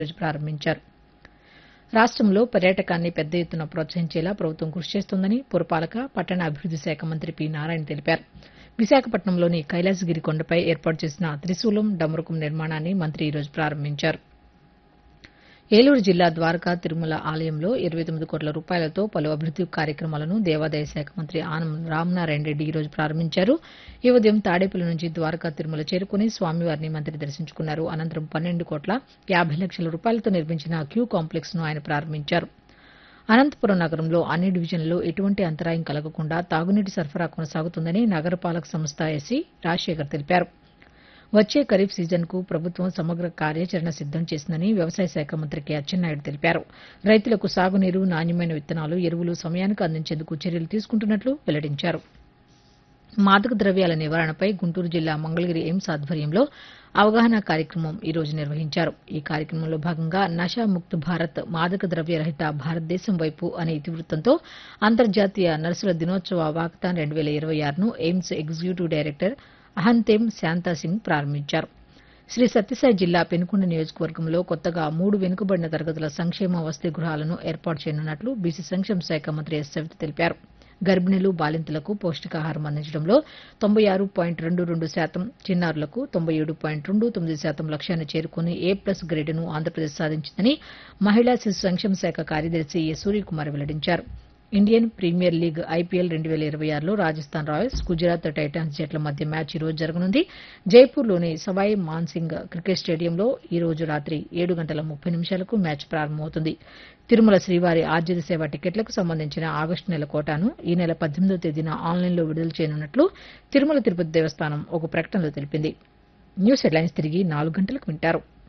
రోజు ప్రారంభించారు రాష్టంలో పర్యాటకాన్ని పెద్ద ఎత్తున ప్రోత్సహించేలా ప్రభుత్వం కృషి చేస్తోందని పురపాలక పట్టణ అభివృద్ది శాఖ మంత్రి పి నారాయణ తెలిపారు విశాఖపట్నంలోని కైలాసగిరి కొండపై ఏర్పాటు చేసిన త్రిశూలం డమరుకం నిర్మాణాన్ని మంత్రి ఈ రోజు ప్రారంభించారు ఏలూరు జిల్లా ద్వారకా తిరుమల ఆలయంలో ఇరవై తొమ్మిది కోట్ల రూపాయలతో పలు అభివృద్ది కార్యక్రమాలను దేవాదాయ శాఖ మంత్రి ఆనం రామనారాయణ రెడ్డి ఈ రోజు ప్రారంభించారు ఈ ఉదయం తాడేపల్లి నుంచి ద్వారకా తిరుమల చేరుకుని స్వామివారిని మంత్రి దర్శించుకున్నారు అనంతరం పన్నెండు కోట్ల యాభై లక్షల రూపాయలతో నిర్మించిన క్యూ కాంప్లెక్స్ ను ఆయన ప్రారంభించారు అనంతపురం నగరంలో అన్ని డివిజన్లలో ఎటువంటి అంతరాయం కలగకుండా తాగునీటి సరఫరా కొనసాగుతుందని నగరపాలక సంస్థ ఎస్సీ రాజశేఖర్ తెలిపారు వచ్చే ఖరీఫ్ సీజన్కు ప్రభుత్వం సమగ్ర కార్యాచరణ సిద్దం చేసిందని వ్యవసాయ శాఖ మంత్రి కె అచ్చెన్నాయుడు తెలిపారు రైతులకు సాగునీరు నాణ్యమైన విత్తనాలు ఎరువులు సమయానికి అందించేందుకు చర్యలు తీసుకుంటున్నట్లు వెల్లడించారు మాదక ద్రవ్యాల నివారణపై గుంటూరు జిల్లా మంగళగిరి ఎయిమ్స్ ఆధ్వర్యంలో అవగాహన కార్యక్రమం ఈ రోజు నిర్వహించారు ఈ కార్యక్రమంలో భాగంగా నషా ముక్త్ భారత్ మాదక ద్రవ్య రహిత భారతదేశం వైపు అనే ఇతివృత్తంతో అంతర్జాతీయ నర్సుల దినోత్సవ వాకథాన్ రెండు వేల ఇరవై ఆరును ఎయిమ్స్ ఎగ్జిక్యూటివ్ డైరెక్టర్ అహంతేమ్ శాంతాసింగ్ ప్రారంభించారు శ్రీ సత్యసాయి జిల్లా పెనుకొండ నియోజకవర్గంలో కొత్తగా మూడు వెనుకబడిన తరగతుల సంక్షేమ వసతి గృహాలను ఏర్పాటు చేయనున్నట్లు బీసీ సంక్షేమ శాఖ మంత్రి ఎస్ సవిత తెలిపారు గర్భిణులు బాలింతలకు పౌష్టికాహారం అందించడంలో తొంభై ఆరు పాయింట్ రెండు రెండు శాతం చిన్నారులకు తొంభై ఏడు పాయింట్ రెండు తొమ్మిది శాతం లక్ష్యాన్ని చేరుకుని ఏ ప్లస్ గ్రేడ్ను ఆంధ్రప్రదేశ్ సాధించిందని మహిళా శిశు సంక్షేమ శాఖ కార్యదర్శి ఎ సూర్యకుమార్ వెల్లడించారు ఇండియన్ ప్రీమియర్ లీగ్ ఐపీఎల్ రెండు వేల ఇరవై ఆరులో రాజస్థాన్ రాయల్స్ గుజరాత్ టైటాన్స్ జట్ల మధ్య మ్యాచ్ ఈ రోజు జరగనుంది జైపూర్లోని సవాయ్ మాన్సింగ్ క్రికెట్ స్టేడియంలో ఈ రోజు రాత్రి ఏడు గంటల ముప్పై నిమిషాలకు మ్యాచ్ ప్రారంభమవుతుంది తిరుమల శ్రీవారి ఆర్జిత సేవ టికెట్లకు సంబంధించిన ఆగస్టు నెల కోటాను ఈ నెల పద్దెనిమిదో తేదీన ఆన్లైన్లో విడుదల చేయనున్నట్లు తిరుమల తిరుపతి దేవస్థానం ఒక ప్రకటనలో తెలిపింది న్యూస్ హెడ్లైన్స్ తిరిగి నాలుగు గంటలకు వింటారు